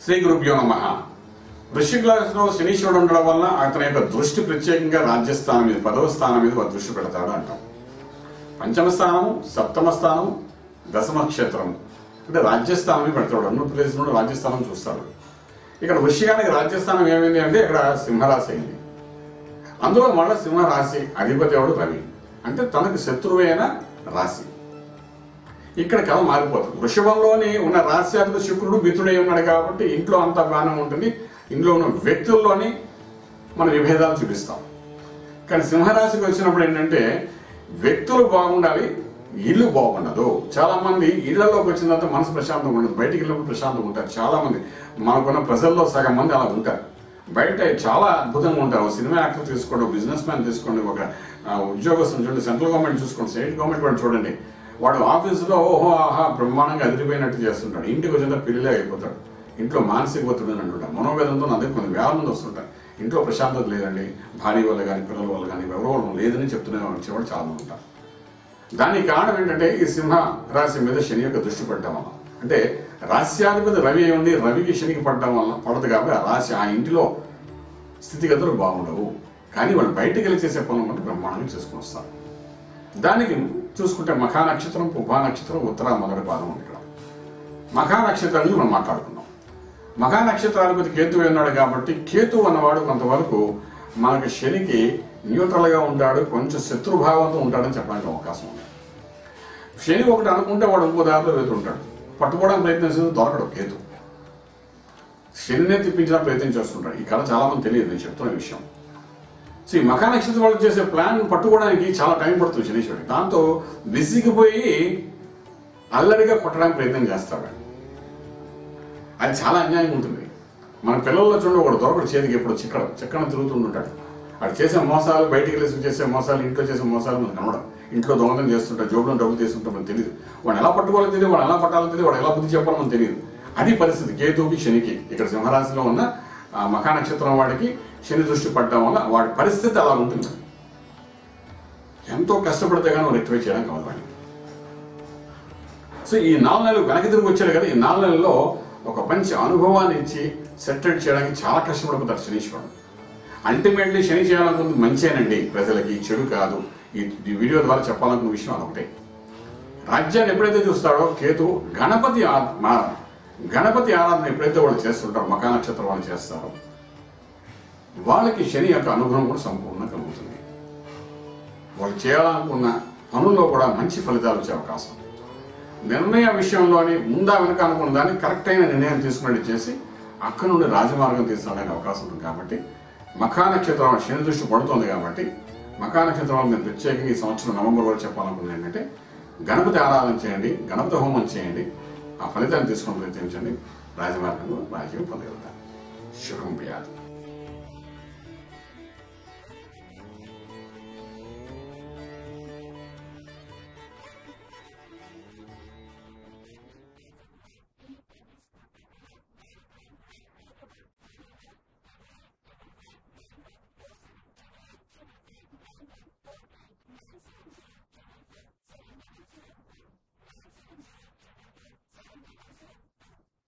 శ్రీ గురుభ్యో నమ వృశ్చిక రాశిలో శనీశ్వరుడు ఉండడం వల్ల అతని యొక్క దృష్టి ప్రత్యేకంగా రాజ్యస్థానం మీద పదవ స్థానం మీద వాడు దృష్టి పెడతాడు అంటాం పంచమ స్థానము సప్తమ స్థానము దశమ క్షేత్రము అంటే రాజ్యస్థానం మీద పెడతాడు అన్ని ప్రదేశంలో రాజ్యస్థానం చూస్తాడు ఇక్కడ వృశ్చికానికి రాజ్యస్థానం ఏమైంది అంటే ఇక్కడ సింహరాశి అయింది అందులో మళ్ళీ సింహరాశి అధిపతి ఎవడు రవి అంటే తనకు శత్రువైన రాశి ఇక్కడ కథ మారిపోతుంది వృషభంలోని ఉన్న రాశ్యాధిపతి శుక్రుడు మిత్రుడై ఉన్నాడు కాబట్టి ఇంట్లో అంతా బాగానే ఉంటుంది ఇంట్లో ఉన్న వ్యక్తుల్లోని మన విభేదాలు చూపిస్తాం కానీ సింహరాశికి వచ్చినప్పుడు ఏంటంటే వ్యక్తులు బాగుండాలి ఇల్లు బాగుండదు చాలా మంది ఇళ్లలోకి వచ్చిన తర్వాత మనసు ప్రశాంతంగా ఉండదు బయటికి వెళ్ళినప్పుడు ప్రశాంతంగా ఉంటారు చాలా మంది మనకున్న ప్రజల్లో సగం మంది అలా ఉంటారు బయట చాలా అద్భుతంగా ఉంటారు ఒక సినిమా యాక్టర్ తీసుకోండి ఒక బిజినెస్ మ్యాన్ తీసుకోండి ఒక ఆ, ఉద్యోగస్తుని చూడండి సెంట్రల్ గవర్నమెంట్ చూసుకోండి స్టేట్ గవర్నమెంట్ వాడు చూడండి వాడు ఆఫీసులో ఓహో ఆహా బ్రహ్మాండంగా అదిరిపోయినట్టు చేస్తుంటాడు ఇంటికి వచ్చిన పిల్లలే అయిపోతాడు ఇంట్లో మానసిక ఒత్తిడి అని అంటుంటారు మనోవేదంతో నా దగ్గర కొన్ని వేల మంది వస్తుంటారు ఇంట్లో ప్రశాంతత లేదండి భార్య వల్ల కానీ పిల్లల వల్ల కానీ ఎవరో వాళ్ళు లేదని చెప్తూనే వచ్చేవాడు చాలా మంది ఉంటారు దానికి కారణం ఏంటంటే ఈ సింహ రాశి మీద శని యొక్క దృష్టి పడటం వల్ల అంటే రాశ్యాధిపతి రవి అయి ఉండి రవికి శనికి పడటం వల్ల పడదు కాబట్టి ఆ రాశి ఆ ఇంటిలో స్థితిగతులు బాగుండవు కానీ వాళ్ళు బయటికి వెళ్ళి చేసే పనులు మాత్రం బ్రహ్మాండంగా చేసుకుని వస్తారు దానికి చూసుకుంటే మఖా నక్షత్రం పుబ్బా నక్షత్రం ఉత్తర మొదటి పాదం ఉంది ఇక్కడ మఖా నక్షత్రం గురించి మనం మాట్లాడుకుందాం మఖా నక్షత్రాధిపతి కేతు ఉన్నాడు కాబట్టి కేతు అన్నవాడు కొంతవరకు మనకి శనికి న్యూట్రల్గా ఉంటాడు కొంచెం శత్రుభావంతో ఉంటాడని చెప్పడానికి అవకాశం ఉంది శని ఒకటి అనుకుంటే వాడు ఇంకో దారిలో వెళ్తుంటాడు పట్టుకోవడానికి ప్రయత్నించింది దొరకడు కేతు శనినే తిప్పించడానికి ప్రయత్నం చేస్తుంటాడు ఈ కథ చాలా మంది తెలియదు నేను చెప్తున్న విషయం సో ఈ మఖా నక్షత్రం వాళ్ళు చేసే ప్లాన్ పట్టుకోవడానికి చాలా టైం పడుతుంది శనీశ్వరుడు దాంతో విసిగిపోయి అల్లరిగా కొట్టడానికి ప్రయత్నం చేస్తాడు అది చాలా అన్యాయం ఉంటుంది మన పిల్లల్లో చూడండి ఒకడు దొరకడు చేతికి ఎప్పుడు చిక్కడ చిక్కన తిరుగుతుంటుంటాడు వాడు చేసే మోసాలు బయటికి వెళ్ళి చేసే మోసాలు ఇంట్లో చేసే మోసాలు మనకు కనబడం ఇంట్లో దొంగతనం చేస్తుంటాడు జోబులో డబ్బులు తీసుకుంటాం మనకు తెలియదు వాడు ఎలా పట్టుకోవాలో తెలియదు వాడు ఎలా పట్టాలో తెలియదు వాడు ఎలా బుద్ధి చెప్పాలో మనకు తెలియదు అది పరిస్థితి కేతువుకి శనికి ఇక్కడ సింహరాశిలో ఉన్న ఆ మఖా నక్షత్రం వాడికి శని దృష్టి పడటం వల్ల వాడి పరిస్థితి అలా ఉంటుంది ఎంతో కష్టపడితే కానీ రెక్టిఫై చేయడానికి అవ్వదు వాడికి సో ఈ నాలుగు నెలలు వెనక్కి తిరిగి వచ్చాడు కదా ఈ నాలుగు నెలల్లో ఒక మంచి అనుభవాన్ని ఇచ్చి సెటిల్ చేయడానికి చాలా కష్టపడిపోతారు శనీశ్వరుడు అల్టిమేట్లీ శని చేయాలనుకుంది మంచేనండి ప్రజలకి చెడు కాదు ఈ ఈ వీడియో ద్వారా చెప్పాలనుకున్న విషయం అదొకటే రాజ్యాన్ని ఎప్పుడైతే చూస్తాడో కేతు గణపతి ఆ- మా- గణపతి ఆరాధన ఎప్పుడైతే వాళ్ళు చేస్తుంటారో మకా నక్షత్రం వాళ్ళు చేస్తారో వాళ్ళకి శని యొక్క అనుగ్రహం కూడా సంపూర్ణంగా కలుగుతుంది వాళ్ళు చేయాలనుకున్న పనుల్లో కూడా మంచి ఫలితాలు వచ్చే అవకాశం నిర్ణయ విషయంలోని ముందా వెనక అనుకున్న దాన్ని కరెక్ట్ అయిన నిర్ణయం తీసుకున్నట్టు చేసి అక్కడ నుండి రాజమార్గం తీసుకురావడానికి అవకాశం ఉంది కాబట్టి మఖా నక్షత్రం శని దృష్టి పడుతుంది కాబట్టి మఖా నక్షత్రం మీరు ప్రత్యేకంగా ఈ సంవత్సరం నవంబర్ వరకు చెప్పాలనుకున్నది ఏంటంటే గణపతి ఆరాధన చేయండి గణపతి హోమం చేయండి ఆ ఫలితాన్ని తీసుకుని ప్రయత్నించండి రాజమార్గంలో రాజ్యం పొందగలుగుతారు శుభం వ్యాధి